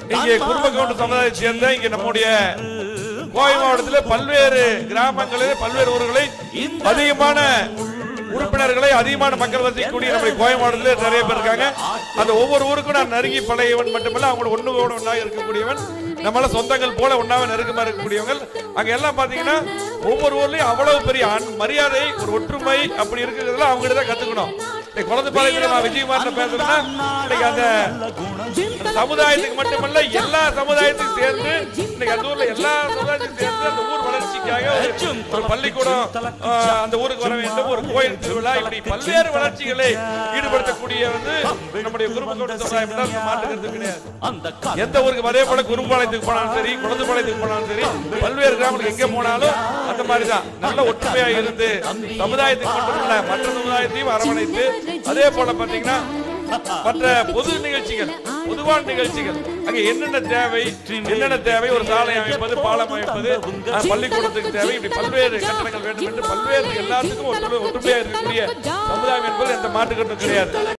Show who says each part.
Speaker 1: இங்கே குடும்ப கவுண்டர் சமுதாயத்தை சேர்ந்த இங்க நம்முடைய கோவை மாவட்டத்தில் பல்வேறு கிராமங்களில் பல்வேறு ஊர்களில் அதிகமான உறுப்பினர்களை அதிகமான மக்கள் வசிக்கக்கூடிய நம்முடைய கோவை மாவட்டத்தில் நிறைய பேர் இருக்காங்க அந்த ஒவ்வொரு ஊருக்கும் நான் நெருங்கி பழையவன் மட்டுமல்ல அவங்களோட ஒண்ணு கூட ஒண்ணாக இருக்கக்கூடியவன் நம்மள சொந்தங்கள் போல ஒண்ணாக நெருக்கமா இருக்கக்கூடியவங்க அங்க எல்லாம் பாத்தீங்கன்னா ஒவ்வொரு ஊர்லயும் அவ்வளவு பெரிய அன்- மரியாதை ஒரு ஒற்றுமை அப்படி இருக்கிறதுல அவங்க கிட்ட தான் கத்துக்கணும் இன்னைக்கு குழந்தை பாளையத்துல நான் விஜயகுமார் பேசுறேன்னா இன்னைக்கு அந்த அந்த சமுதாயத்துக்கு மட்டுமல்ல எல்லா சமுதாயத்துக்கும் சேர்ந்து இன்னைக்கு அந்த ஊர்ல எல்லா சமுதாயத்துக்கும் சேர்ந்து அந்த ஊர் வளர்ச்சிக்காக ஒரு- ஒரு பள்ளிக்கூடம் ஆஹ், அந்த ஊருக்கு வர வேண்டும் ஒரு கோயில் திருவிழா இப்படி பல்வேறு வளர்ச்சிகளை ஈடுபடுத்தக்கூடிய வந்து நம்முடைய குடும்ப சமுதாயம் என்றால் மாற்றுக்கிறது கிடையாது எந்த ஊருக்கு அதே போல குறும்பாளையத்துக்கு போனாலும் சரி குழந்தைப்பாளையத்துக்கு போனாலும் சரி பல்வேறு கிராமத்துக்கு எங்க போனாலும் அந்த மாதிரி தான் நல்ல ஒற்றுமையா இருந்து சமுதாயத்துக்கு மட்டுமல்ல மற்ற சமுதாயத்தையும் அரவணைத்து அதே போல பாத்தீங்கன்னா மற்ற பொது நிகழ்ச்சிகள் பொதுவான நிகழ்ச்சிகள் அங்க என்னென்ன தேவை என்னென்ன தேவை ஒரு சாலை அமைப்பது பாலம் அமைப்பது அஹ், பள்ளிக்கூடத்துக்கு தேவை இப்படி பல்வேறு கட்டணங்கள் வேண்டும் என்று பல்வேறு எல்லாத்துக்கும் ஒற்றுமை ஒற்றுமையா இருக்கக்கூடிய சமுதாயம் என்பது எந்த மாற்றுக்கட்டும் கிடையாது